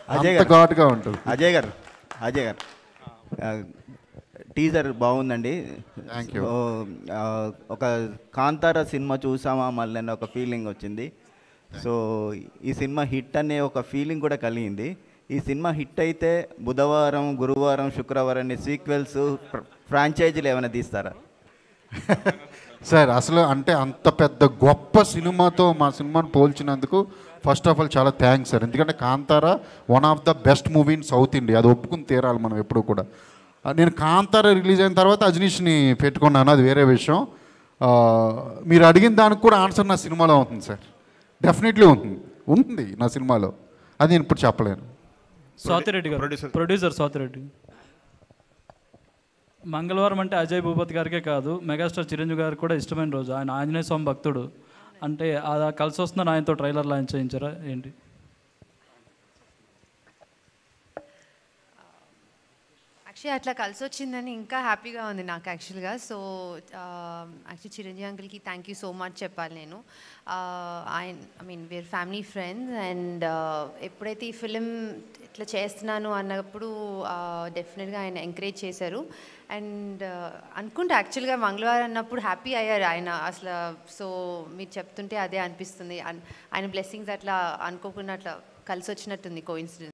అజయ్ అంత గారు ఘాటుగా ఉంటుంది అజయ్ గారు అజయ్ గారు ఆ, టీజర్ బాగుందండి Thank you. సో, ఆ, ఒక కాంతార సినిమా చూసామా మళ్ళీ అనే ఒక ఫీలింగ్ వచ్చింది సో ఈ సినిమా హిట్ అనే ఒక ఫీలింగ్ కూడా కలిగింది ఈ సినిమా హిట్ అయితే బుధవారం గురువారం శుక్రవారం సీక్వెల్స్ ఫ్రాంచైజీలు ఏమైనా తీస్తారా సార్ అసలు అంటే అంత పెద్ద గొప్ప సినిమాతో మా సినిమాను పోల్చినందుకు ఫస్ట్ ఆఫ్ ఆల్ చాలా థ్యాంక్స్ సార్ ఎందుకంటే Kantara one of the best movie in south India అది ఒప్పుకుని తీరాలి మనం ఎప్పుడు కూడా ఆ, నేను కాంతారా రిలీజ్ అయిన తర్వాత అజనీష్ని పెట్టుకున్నాను అది వేరే విషయం ఆ, మీరు అడిగిన దానికి కూడా ఆన్సర్ నా సినిమాలో ఉంటుంది సార్ డెఫినెట్లీ ఉంటుంది ఉంటుంది నా సినిమాలో అది నేను ఇప్పుడు చెప్పలేను స్వాతిరెడ్డి గారు ప్రొడ్యూసర్ స్వాతిరెడ్డి మంగళవారం అంటే అజయ్ భూపతి గారికే కాదు మెగాస్టార్ చిరంజీవి గారికి కూడా ఇష్టమైన రోజు ఆయన ఆంజనేయ స్వామి భక్తుడు అంటే అది కలిసి వస్తుందని ఆయనతో ట్రైలర్ లాంచ్ చేయించారా ఏంటి యాక్చువల్లీ అట్లా కలిసి వచ్చిందని ఇంకా హ్యాపీగా ఉంది నాకు యాక్చువల్గా సో యాక్చువల్లీ చిరంజీవి అంకుల్కి థ్యాంక్ యూ సో మచ్ చెప్పాలి నేను ఆయన I mean where family friends and ఎప్పుడైతే ఈ ఫిలిం ఇట్లా చేస్తున్నాను అన్నప్పుడు డెఫినెట్గా ఆయన ఎంకరేజ్ చేశారు అండ్ అనుకుంటే యాక్చువల్గా మంగళవారం అన్నప్పుడు హ్యాపీ అయ్యారు ఆయన అసలు సో మీరు చెప్తుంటే అదే అనిపిస్తుంది అన్- ఆయన బ్లెస్సింగ్స్ అట్లా అనుకోకుండా అట్లా కలిసి వచ్చినట్టుంది కో